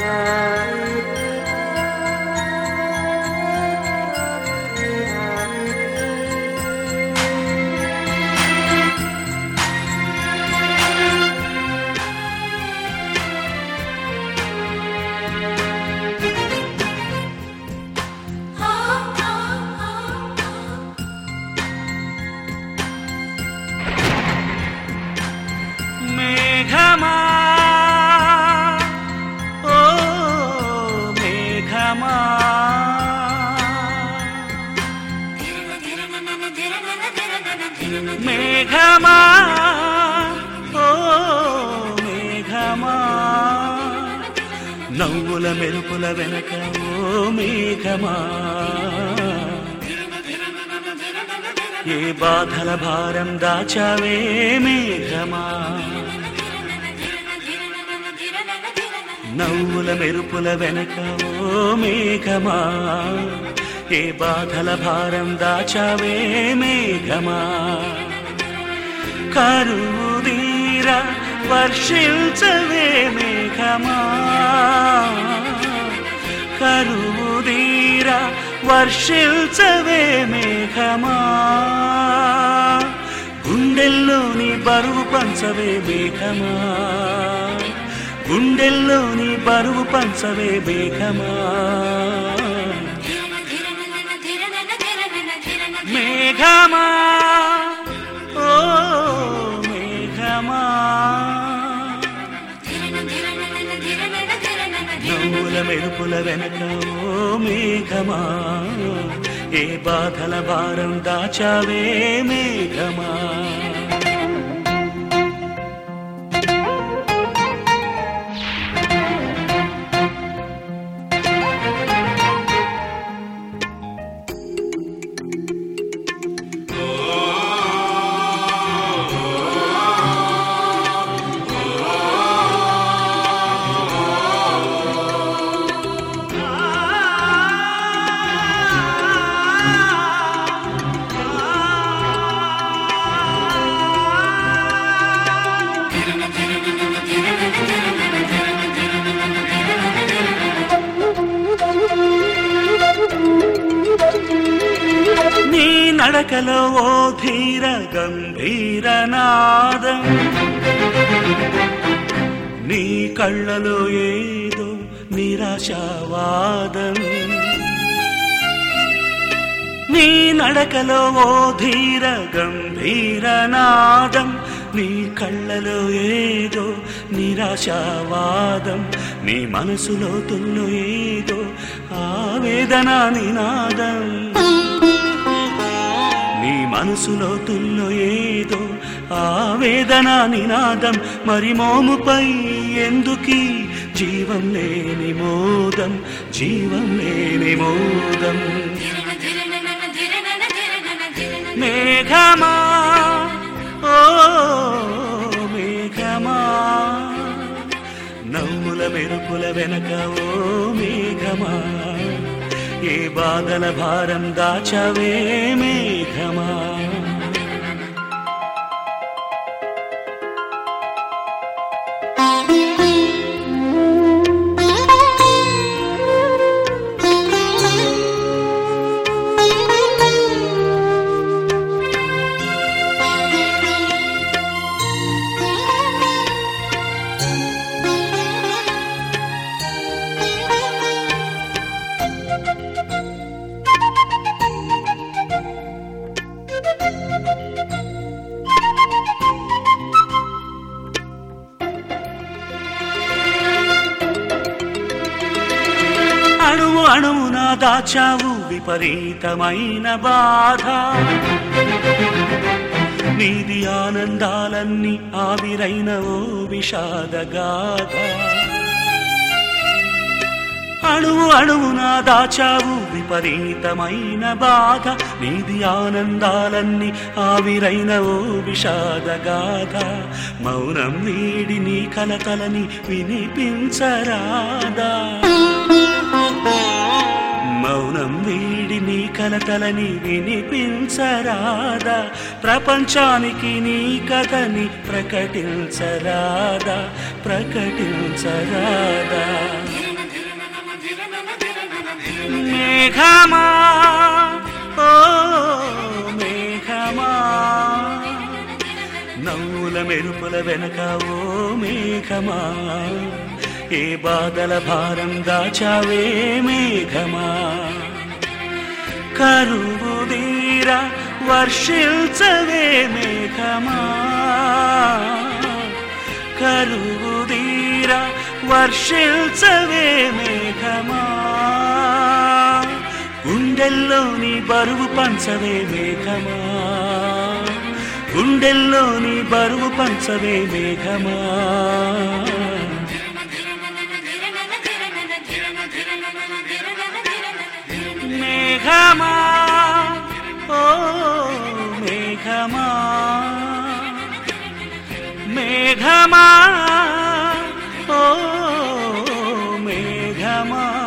మేఘమా ఓ మేఘమా మేఘమా ఓ మేఘమా నవ్వుల మెరుపుల వెనక ఓ మేఘమా ఏ బాధల భారం దాచావే మేఘమా నవ్వుల మెరుపుల వెనక ఓ మేఘమా ఏ బాధల భారం దాచావే మేఘమా కరుదీర వర్షించవే మేఘమా కరుదీర వర్షించవే మేఘమా గుండెల్లోని బరువు పంచవే మేఘమా గుండెల్లోని బరువు పంచవే మేఘమా మేఘమా ఓ మేఘమా నవ్వుల మెరుపుల వెనక ఓ మేఘమా ఏ బాధల భారం దాచావే మేఘమా నీ నడకలో ఓ ధీర గంభీర నాదం నీ కళ్ళలో ఏదో నిరాశావాదం నీ నడకలో ఓ ధీర గంభీర నాదం నీ కళ్ళలో ఏదో నిరాశావాదం నీ మనసులో తుల్లో ఏదో ఆవేదన నినాదం నీ మనసులో తుల్లో ఏదో ఆవేదన నినాదం మరి మోముపై ఎందుకీ జీవం లేని మోదం జీవం లేని మోదం మేఘమా ఓ మేఘమా నవ్వుల మెరుపుల వెనక ఓ మేఘమా ఏ బాధల భారం దాచవే మేఘమా అణువు అణువున దాచావు విపరీతమైన బాధ నీది ఆనందాలన్నీ ఆవిరైన ఓ విషాద గాథ అణువు అణువున దాచావు విపరీతమైన బాధ నీది ఆనందాలన్నీ ఆవిరైన ఓ విషాద గాథ మౌనం వీడి నీ కలతలని వినిపించరాదా మౌనం వీడి నీ కలతలని వినిపించరాదా ప్రపంచానికి నీ కథని ప్రకటించరాదా ప్రకటించరాదా మేఘమా ఓ మేఘమా నవ్వుల మెరుపుల వెనక ఓ మేఘమా ఏ బాధల భారం దాచావే మేఘమా కరువు తీర వర్షిల్చవే మేఘమా కరువు తీర వర్షిల్చవే మేఘమా గుండెల్లోని బరువు పంచవే మేఘమా గుండెల్లోని బరువు పంచవే మేఘమా మేఘమా ఓ మేఘమా మేఘమా ఓ మేఘమా